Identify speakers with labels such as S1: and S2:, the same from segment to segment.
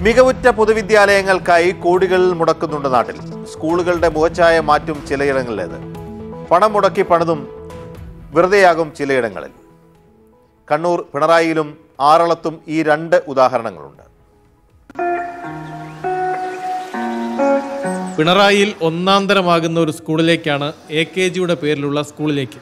S1: മികവുറ്റ പൊതുവിദ്യാലയങ്ങൾക്കായി കോടികൾ മുടക്കുന്നുണ്ട് നാട്ടിൽ സ്കൂളുകളുടെ മുഖച്ഛായ മാറ്റും ചിലയിടങ്ങളിലേത് പണം മുടക്കി പണിതും വെറുതെയാകും ചിലയിടങ്ങളിൽ കണ്ണൂർ പിണറായിയിലും ആറളത്തും ഈ രണ്ട് ഉദാഹരണങ്ങളുണ്ട്
S2: പിണറായിയിൽ ഒന്നാം തരമാകുന്ന ഒരു സ്കൂളിലേക്കാണ് എ കെ ജിയുടെ പേരിലുള്ള സ്കൂളിലേക്ക്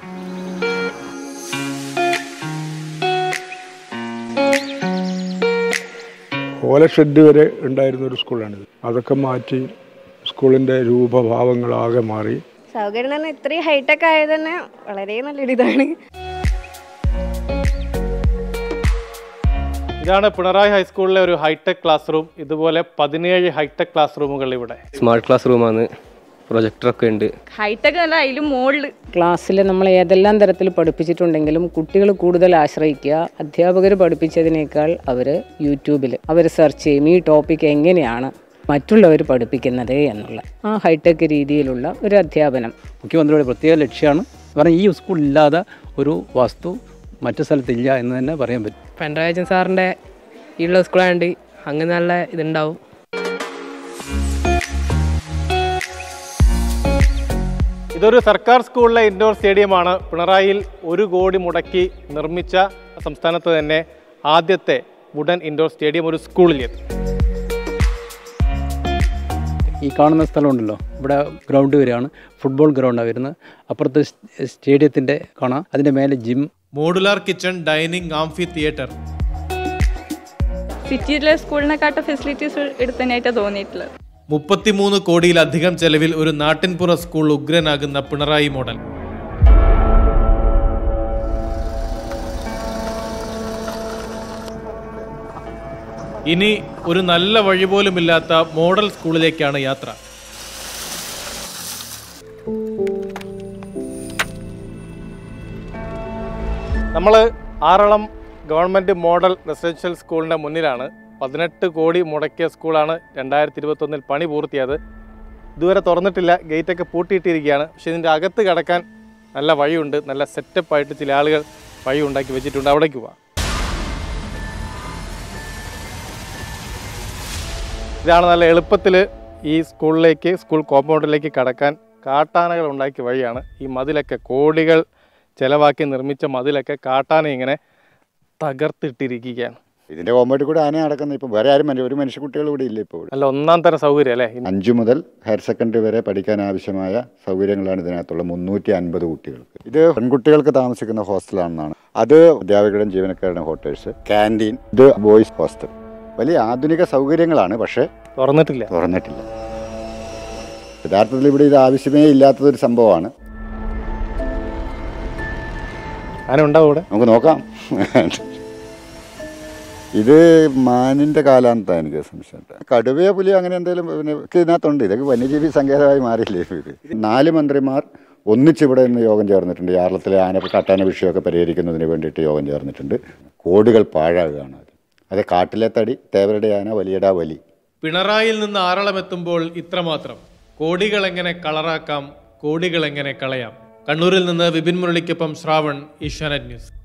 S3: ഓല ഷെഡ് വരെ ഉണ്ടായിരുന്ന ഒരു സ്കൂളാണിത് അതൊക്കെ മാറ്റി സ്കൂളിൻ്റെ രൂപഭാവങ്ങളാകെ മാറി
S4: സൗകര്യം തന്നെ ഇത്രയും ഹൈടെക് ആയത് തന്നെ വളരെ നല്ലൊരു ഇതാണ്
S2: ഇതാണ് പിണറായി ഹൈസ്കൂളിലെ ഒരു ഹൈടെക് ക്ലാസ് റൂം ഇതുപോലെ പതിനേഴ് ഹൈടെക് ക്ലാസ് റൂമുകൾ ഇവിടെ
S5: സ്മാർട്ട് ക്ലാസ് റൂമാണ് പ്രൊജക്ടറൊക്കെ ഉണ്ട്
S6: ഹൈടെക് അല്ല അതിലും മുകളിൽ
S7: ക്ലാസ്സിൽ നമ്മൾ ഏതെല്ലാം തരത്തിൽ പഠിപ്പിച്ചിട്ടുണ്ടെങ്കിലും കുട്ടികൾ കൂടുതൽ ആശ്രയിക്കുക അധ്യാപകർ പഠിപ്പിച്ചതിനേക്കാൾ അവർ യൂട്യൂബിൽ അവർ സെർച്ച് ചെയ്യും ഈ ടോപ്പിക് എങ്ങനെയാണ് മറ്റുള്ളവർ പഠിപ്പിക്കുന്നത് എന്നുള്ള ആ ഹൈടെക് രീതിയിലുള്ള ഒരു അധ്യാപനം
S8: മുഖ്യമന്ത്രിയുടെ പ്രത്യേക ലക്ഷ്യമാണ് കാരണം ഈ സ്കൂൾ ഇല്ലാതെ ഒരു വസ്തു മറ്റു സ്ഥലത്തില്ല എന്ന് തന്നെ പറയാൻ പറ്റും
S9: പിണറായി സാറിൻ്റെ ഉള്ള സ്കൂളായതുകൊണ്ട് അങ്ങനെ നല്ല ഇതുണ്ടാവും
S2: ഇതൊരു സർക്കാർ സ്കൂളിലെ ഇൻഡോർ സ്റ്റേഡിയമാണ് പിണറായിയിൽ ഒരു കോടി മുടക്കി നിർമ്മിച്ച സംസ്ഥാനത്ത് തന്നെ ആദ്യത്തെ വുഡൻ ഇൻഡോർ സ്റ്റേഡിയം ഒരു സ്കൂളിലേക്ക്
S8: ഈ കാണുന്ന സ്ഥലമുണ്ടല്ലോ ഇവിടെ ഗ്രൗണ്ട് വരികയാണ് ഫുട്ബോൾ ഗ്രൗണ്ടാണ് വരുന്നത് അപ്പുറത്ത് സ്റ്റേഡിയത്തിൻ്റെ കാണാം അതിൻ്റെ മേലെ gym
S2: modular kitchen dining amphitheatre
S6: സിറ്റിയിലെ സ്കൂളിനെക്കാട്ടും ഫെസിലിറ്റീസ് എടുത്തതിനായിട്ടാണ് തോന്നിയിട്ടുള്ളത്
S2: മുപ്പത്തിമൂന്ന് കോടിയിലധികം ചെലവിൽ ഒരു നാട്ടിൻപുറ സ്കൂൾ ഉഗ്രനാകുന്ന പിണറായി മോഡൽ ഇനി ഒരു നല്ല വഴി പോലുമില്ലാത്ത മോഡൽ സ്കൂളിലേക്കാണ് യാത്ര നമ്മൾ ആറളം ഗവൺമെൻറ് മോഡൽ റെസിഡൻഷ്യൽ സ്കൂളിൻ്റെ മുന്നിലാണ് പതിനെട്ട് കോടി മുടക്കിയ സ്കൂളാണ് രണ്ടായിരത്തി ഇരുപത്തൊന്നിൽ പണി പൂർത്തിയത് ഇതുവരെ തുറന്നിട്ടില്ല ഗേറ്റൊക്കെ പൂട്ടിയിട്ടിരിക്കുകയാണ് പക്ഷെ ഇതിൻ്റെ അകത്ത് കടക്കാൻ നല്ല വഴിയുണ്ട് നല്ല സെറ്റപ്പായിട്ട് ചില ആളുകൾ വഴി ഉണ്ടാക്കി വെച്ചിട്ടുണ്ട് അവിടേക്ക് പോവാം ഇതാണ് നല്ല എളുപ്പത്തിൽ ഈ സ്കൂളിലേക്ക് സ്കൂൾ കോമ്പൗണ്ടിലേക്ക് കടക്കാൻ കാട്ടാനകൾ ഉണ്ടാക്കിയ വഴിയാണ് ഈ മതിലൊക്കെ കോടികൾ ചിലവാക്കി നിർമ്മിച്ച മതിലൊക്കെ കാട്ടാന ഇങ്ങനെ തകർത്തിട്ടിരിക്കുകയാണ്
S10: ഇതിന്റെ കോമ്പൗണ്ടിൽ കൂടെ ആന നടക്കുന്നത് ഇപ്പം വേറെ ആരും മനുഷ്യ- ഒരു മനുഷ്യക്കുട്ടികൾ ഇവിടെ ഇല്ല ഇപ്പോൾ
S2: നല്ല ഒന്നാം തരം സൗകര്യം അല്ലേ
S10: അഞ്ചു മുതൽ ഹയർ സെക്കൻഡറി വരെ പഠിക്കാൻ ആവശ്യമായ സൗകര്യങ്ങളാണ് ഇതിനകത്തുള്ള മുന്നൂറ്റി അൻപത് കുട്ടികൾക്ക് ഇത് പെൺകുട്ടികൾക്ക് താമസിക്കുന്ന ഹോസ്റ്റലാണെന്നാണ് അത് അധ്യാപകരുടെയും ജീവനക്കാരുടെയും ഹോട്ടൽസ് ക്യാൻറ്റീൻ ഇത് ബോയ്സ് ഹോസ്റ്റൽ വലിയ ആധുനിക സൗകര്യങ്ങളാണ് പക്ഷേ
S2: തുറന്നിട്ടില്ല
S10: തുറന്നിട്ടില്ല യഥാർത്ഥത്തിൽ ഇവിടെ ഇത് ആവശ്യമേ ഇല്ലാത്തതൊരു സംഭവമാണ്
S2: ആന ഉണ്ടാവും ഇവിടെ
S10: നമുക്ക് നോക്കാം ഇത് മാനിന്റെ കാലാന്താ എനിക്ക് സംശയമുണ്ട് കടുവയോ പുലിയോ അങ്ങനെ എന്തെങ്കിലും പിന്നെ ഒക്കെ ഇതിനകത്തുണ്ട് ഇതൊക്കെ വന്യജീവി സങ്കേതമായി മാറിയില്ലേ ഇത് നാല് മന്ത്രിമാർ ഒന്നിച്ചിവിടെ നിന്ന് യോഗം ചേർന്നിട്ടുണ്ട് കേരളത്തിലെ ആന കാട്ടാന വിഷയമൊക്കെ പരിഹരിക്കുന്നതിന് വേണ്ടിയിട്ട് യോഗം ചേർന്നിട്ടുണ്ട് കോടികൾ പാഴാകുകയാണ് അത് അത് കാട്ടിലെ തടി തേവരുടെ ആന വലിയടാ വലി
S2: പിണറായിൽ നിന്ന് ആറളം എത്തുമ്പോൾ ഇത്രമാത്രം കോടികൾ എങ്ങനെ കളറാക്കാം കോടികൾ എങ്ങനെ കളയാം കണ്ണൂരിൽ നിന്ന് വിപിൻ മുരളിക്കൊപ്പം ശ്രാവൺ ഏഷ്യാനെറ്റ് ന്യൂസ്